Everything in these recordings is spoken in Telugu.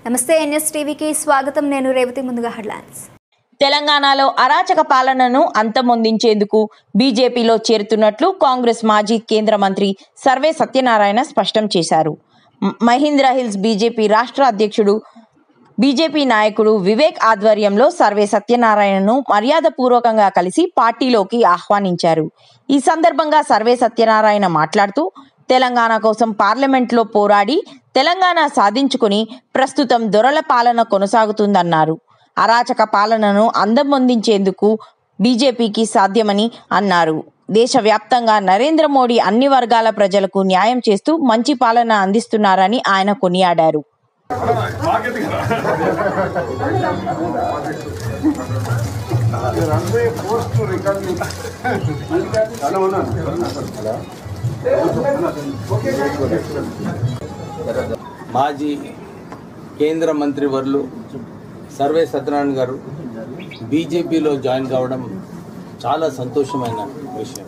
నమస్తే ఎన్ఎస్ టీవీకి స్వాగతం నేను రేవతి ముందుగా హెడ్లైన్స్ తెలంగాణలో అరాచక పాలనను అంతమొందించేందుకు బీజేపీలో చేరుతున్నట్లు కాంగ్రెస్ మాజీ కేంద్ర మంత్రి సర్వే సత్యనారాయణ స్పష్టం చేశారు మ- మహీంద్రా హిల్స్ బీజేపీ రాష్ట్ర అధ్యక్షుడు బీజేపీ నాయకుడు వివేక్ ఆధ్వర్యంలో సర్వే సత్యనారాయణను మర్యాదపూర్వకంగా కలిసి పార్టీలోకి ఆహ్వానించారు ఈ సందర్భంగా సర్వే సత్యనారాయణ మాట్లాడుతూ తెలంగాణ కోసం పార్లమెంట్లో పోరాడి తెలంగాణ సాధించుకుని ప్రస్తుతం దొరల పాలన కొనసాగుతుందన్నారు అరాచక పాలనను అందమొందించేందుకు బీజేపీకి సాధ్యమని అన్నారు దేశవ్యాప్తంగా నరేంద్ర మోడీ అన్ని వర్గాల ప్రజలకు న్యాయం చేస్తూ మంచి పాలన అందిస్తున్నారని ఆయన కొనియాడారు మాజీ కేంద్ర మంత్రి వర్లు సర్వే సత్యనారాయణ గారు బీజేపీలో జాయిన్ కావడం చాలా సంతోషమైన విషయం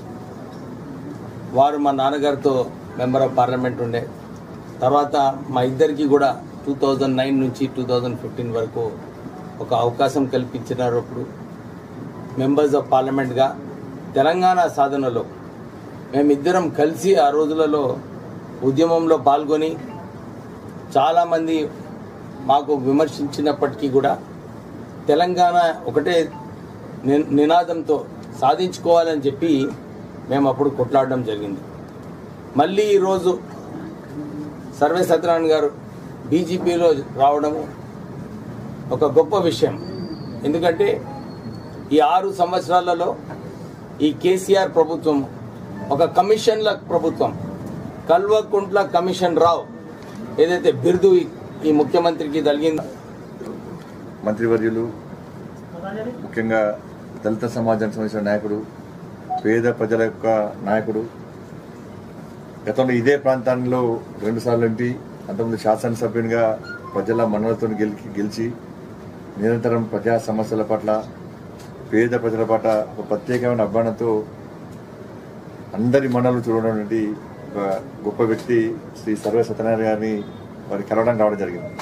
వారు మా నాన్నగారితో మెంబర్ ఆఫ్ పార్లమెంట్ ఉండే తర్వాత మా ఇద్దరికి కూడా టూ థౌజండ్ నైన్ నుంచి టూ థౌజండ్ ఫిఫ్టీన్ వరకు ఒక అవకాశం కల్పించినారు అప్పుడు మెంబర్స్ ఆఫ్ పార్లమెంట్గా తెలంగాణ సాధనలో మేమిద్దరం కలిసి ఆ రోజులలో ఉద్యమంలో పాల్గొని చాలామంది మాకు విమర్శించినప్పటికీ కూడా తెలంగాణ ఒకటే ని- నినాదంతో సాధించుకోవాలని చెప్పి మేము అప్పుడు కొట్లాడడం జరిగింది మళ్ళీ ఈరోజు సర్వే సత్యనారాయణ గారు బీజేపీలో రావడము ఒక గొప్ప విషయం ఎందుకంటే ఈ ఆరు సంవత్సరాలలో ఈ కేసీఆర్ ప్రభుత్వం ఒక కమిషన్ల ప్రభుత్వం కల్వకుంట్ల కమిషన్ రావు ఏదైతే బిరుదు ఈ- ఈ ముఖ్యమంత్రికి కలిగిందో మంత్రివర్యులు ముఖ్యంగా దళిత సమాజానికి సంబంధించిన నాయకుడు పేద ప్రజల యొక్క నాయకుడు గతంలో ఇదే ప్రాంతాల్లో రెండుసార్లు ఎంపీ అంతకుముందు శాసనసభ్యునిగా ప్రజల మన్నలతో గెలిచి గెలిచి నిరంతరం ప్రజా సమస్యల పట్ల పేద ప్రజల పట్ల ఒక ప్రత్యేకమైన అభిమానంతో అందరి మనలు చూడడానికి ఒక గొప్ప వ్యక్తి శ్రీ సర్వే సత్యనారాయణ గారిని వారి కలవడానికి రావడం జరిగింది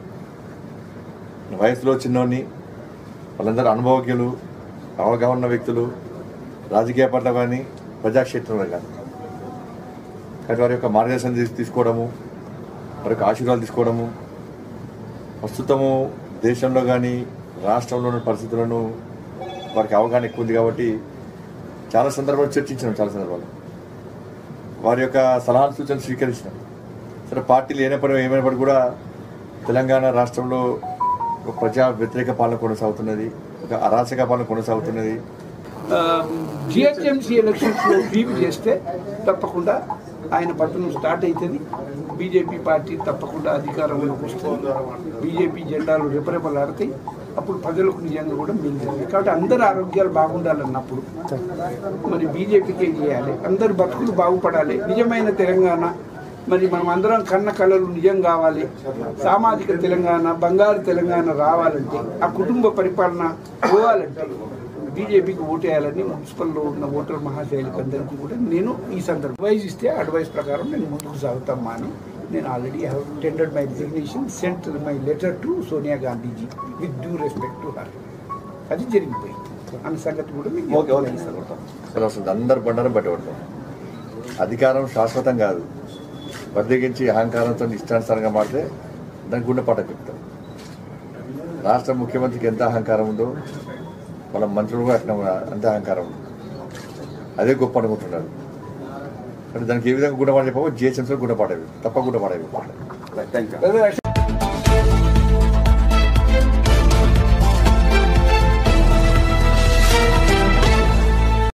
వయసులో చిన్నోని వాళ్ళందరూ అనుభవజ్ఞులు అవగాహన ఉన్న వ్యక్తులు రాజకీయ పట్ల కానీ ప్రజాక్షేత్రంలో కానీ కాబట్టి వారి యొక్క మార్గదర్శనం తీసు- తీసుకోవడము వారి యొక్క ఆశీర్వాదాలు తీసుకోవడము ప్రస్తుతము దేశంలో కానీ రాష్ట్రంలో ఉన్న పరిస్థితులను వారికి అవగాహన ఎక్కువ ఉంది కాబట్టి చాలా సందర్భాలు చర్చించినాం చాలా సందర్భాలు వారి యొక్క సలహాలు సూచనలు స్వీకరించినాం సరే పార్టీలు ఏమైనప్పుడు ఏమైనప్పుడు కూడా తెలంగాణ రాష్ట్రంలో ఒక ప్రజా వ్యతిరేక పాలన కొనసాగుతున్నది ఒక అరాచక పాలన కొనసాగుతున్నది జిహెచ్ఎంసీ ఎలక్షన్స్లో స్వీప్ చేస్తే తప్పకుండా ఆయన పట్టణం స్టార్ట్ అవుతుంది బీజేపీ పార్టీ తప్పకుండా అధికారంలోకి వస్తుంది బీజేపీ జెండాలు రెపరెపలాడతాయి అప్పుడు ప్రజలకు నిజంగా కూడా మిగులుతుంది కాబట్టి అందరి ఆరోగ్యాలు బాగుండాలన్నప్పుడు మరి బీజేపీకి ఏం చేయాలి అందరి బతుకులు బాగుపడాలి నిజమైన తెలంగాణ మరి మనం అందరం కన్న కళలు నిజం కావాలి సామాజిక తెలంగాణ బంగారు తెలంగాణ రావాలంటే ఆ కుటుంబ పరిపాలన పోవాలంటే బీజేపీకి ఓటేయాలని మున్సిపల్లో ఉన్న ఓటర్ మహాశైలికి అందరికీ కూడా నేను ఈ సందర్భం అడ్వైజ్ ఇస్తే అడ్వైస్ ప్రకారం నేను ముందుకు సాగుతామా అని నేను already have tendered my resignation sent my letter to Sonia Gandhiji with due respect to her అది జరిగిపోయింది అన్న సంగతి కూడా మీకు తెలియజేస్తాను. అసలు అసలు అందరు బండారం పట్టబడతాం అధికారం శాశ్వతం కాదు ప్రత్యేకించి అహంకారంతో ఇష్టానుసారంగా మాడితే దానికి గుండె పాట చెప్తాం రాష్ట్ర ముఖ్యమంత్రికి ఎంత అహంకారం ఉందో వాళ్ళ మంత్రులు కూడా అట్లా అంతే అహంకారం ఉంది అదే గొప్ప అనుకుంటున్నారు అంటే దానికి ఏ విధంగా గుణపాఠం చెప్పవో జిహెచ్ఎంసీలో గుణపాఠం తప్ప గుణపాఠం Brother,